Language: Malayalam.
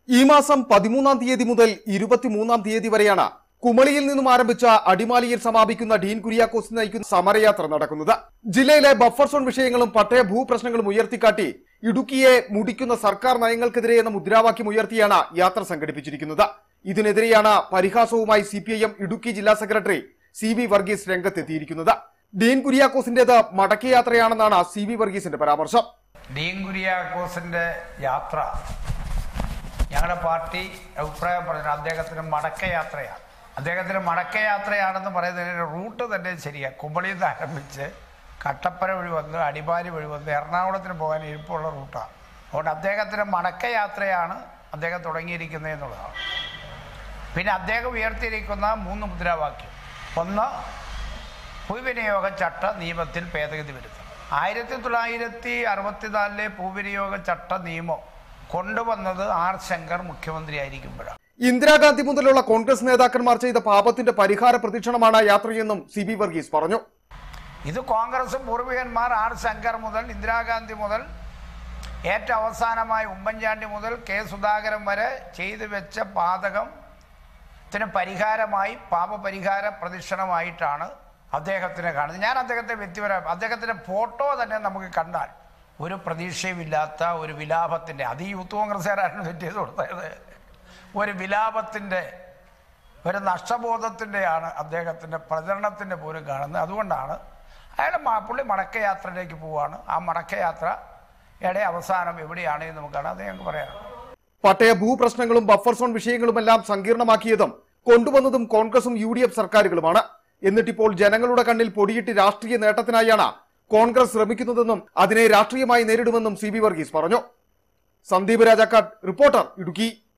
ഈ മാസം പതിമൂന്നാം തീയതി മുതൽ ഇരുപത്തിമൂന്നാം തീയതി വരെയാണ് കുമളിയിൽ നിന്നും ആരംഭിച്ച അടിമാലിയിൽ സമാപിക്കുന്ന ഡീൻ കുര്യാക്കോസ് നയിക്കുന്ന സമരയാത്ര നടക്കുന്നത് ജില്ലയിലെ ബഫർ സോൺ വിഷയങ്ങളും പട്ടയ ഭൂപ്രശ്നങ്ങളും ഉയർത്തിക്കാട്ടി ഇടുക്കിയെ മുടിക്കുന്ന സർക്കാർ നയങ്ങൾക്കെതിരെ എന്ന മുദ്രാവാക്യം ഉയർത്തിയാണ് യാത്ര സംഘടിപ്പിച്ചിരിക്കുന്നത് ഇതിനെതിരെയാണ് പരിഹാസവുമായി സി ഇടുക്കി ജില്ലാ സെക്രട്ടറി സി വി വർഗീസ് രംഗത്തെത്തിയിരിക്കുന്നത് ഡീൻ കുര്യാക്കോസിന്റേത് മടക്കയാത്രയാണെന്നാണ് സി വി വർഗീസിന്റെ പരാമർശം ഡീൻ കുര്യാക്കോസിന്റെ യാത്ര ഞങ്ങളുടെ പാർട്ടി അഭിപ്രായം പറഞ്ഞു അദ്ദേഹത്തിന് മടക്കയാത്രയാണ് അദ്ദേഹത്തിന് മടക്കയാത്രയാണെന്ന് പറയുന്നതിന് റൂട്ട് തന്നെ ശരിയാണ് കുമ്പളിയിൽ നിന്ന് ആരംഭിച്ച് കട്ടപ്പന വഴി വന്ന് അടിമാലി വഴി വന്ന് എറണാകുളത്തിന് പോകാൻ എളുപ്പമുള്ള റൂട്ടാണ് അതുകൊണ്ട് അദ്ദേഹത്തിന് മടക്കയാത്രയാണ് അദ്ദേഹം തുടങ്ങിയിരിക്കുന്നത് എന്നുള്ളതാണ് പിന്നെ അദ്ദേഹം ഉയർത്തിയിരിക്കുന്ന മൂന്ന് മുദ്രാവാക്യം ഒന്ന് ഭൂവിനിയോഗ ചട്ട നിയമത്തിൽ ഭേദഗതി വരുത്തണം ആയിരത്തി തൊള്ളായിരത്തി അറുപത്തിനാലിലെ ഭൂവിനിയോഗ ചട്ട നിയമം കൊണ്ടുവന്നത് ആർ ശങ്കർ മുഖ്യമന്ത്രിയായിരിക്കുമ്പോഴാണ് ഇന്ദിരാഗാന്ധി മുതലുള്ള കോൺഗ്രസ് നേതാക്കന്മാർ ചെയ്ത പാപത്തിന്റെ പരിഹാര പ്രതീക്ഷണമാണ് യാത്രയെന്നും സി ബി വർഗീസ് പറഞ്ഞു ഇത് കോൺഗ്രസ് പൂർവികന്മാർ ആർ ശങ്കർ മുതൽ ഇന്ദിരാഗാന്ധി മുതൽ ഏറ്റവും അവസാനമായി ഉമ്മൻചാണ്ടി മുതൽ കെ സുധാകരൻ വരെ ചെയ്തു വെച്ച പാതകത്തിന് പരിഹാരമായി പാപപരിഹാര പ്രദക്ഷിണമായിട്ടാണ് അദ്ദേഹത്തിനെ കാണുന്നത് ഞാൻ അദ്ദേഹത്തെ വ്യക്തിപരം അദ്ദേഹത്തിൻ്റെ ഫോട്ടോ തന്നെ നമുക്ക് കണ്ടാൽ ഒരു പ്രതീക്ഷയുമില്ലാത്ത ഒരു വിലാപത്തിൻ്റെ അത് ഈ യൂത്ത് കോൺഗ്രസ്സുകാരാണ് സെറ്റ് ചെയ്ത് കൊടുത്തത് ഒരു വിലാപത്തിൻ്റെ ഒരു നഷ്ടബോധത്തിൻ്റെയാണ് അദ്ദേഹത്തിൻ്റെ പ്രചരണത്തിൻ്റെ പോലും കാണുന്നത് അതുകൊണ്ടാണ് അയാൾ മ- പുള്ളി മടക്കയാത്രയിലേക്ക് പോവാണ് ആ മടക്കയാത്രയുടെ അവസാനം എവിടെയാണ് എന്ന് നമുക്ക് കാണാം അത് ഞങ്ങൾക്ക് പറയാം പട്ടയ ഭൂപ്രശ്നങ്ങളും ബഫർ സോൺ വിഷയങ്ങളുമെല്ലാം സങ്കീർണമാക്കിയതും കൊണ്ടുവന്നതും കോൺഗ്രസും യു ഡി എഫ് സർക്കാരുകളുമാണ് എന്നിട്ടിപ്പോൾ ജനങ്ങളുടെ കണ്ണിൽ പൊടിയിട്ട് രാഷ്ട്രീയ നേട്ടത്തിനായാണ് കോൺഗ്രസ് ശ്രമിക്കുന്നതെന്നും അതിനെ രാഷ്ട്രീയമായി നേരിടുമെന്നും സി ബി വർഗീസ് പറഞ്ഞു സന്ദീപ് രാജാക്കാട് റിപ്പോർട്ടർ ഇടുക്കി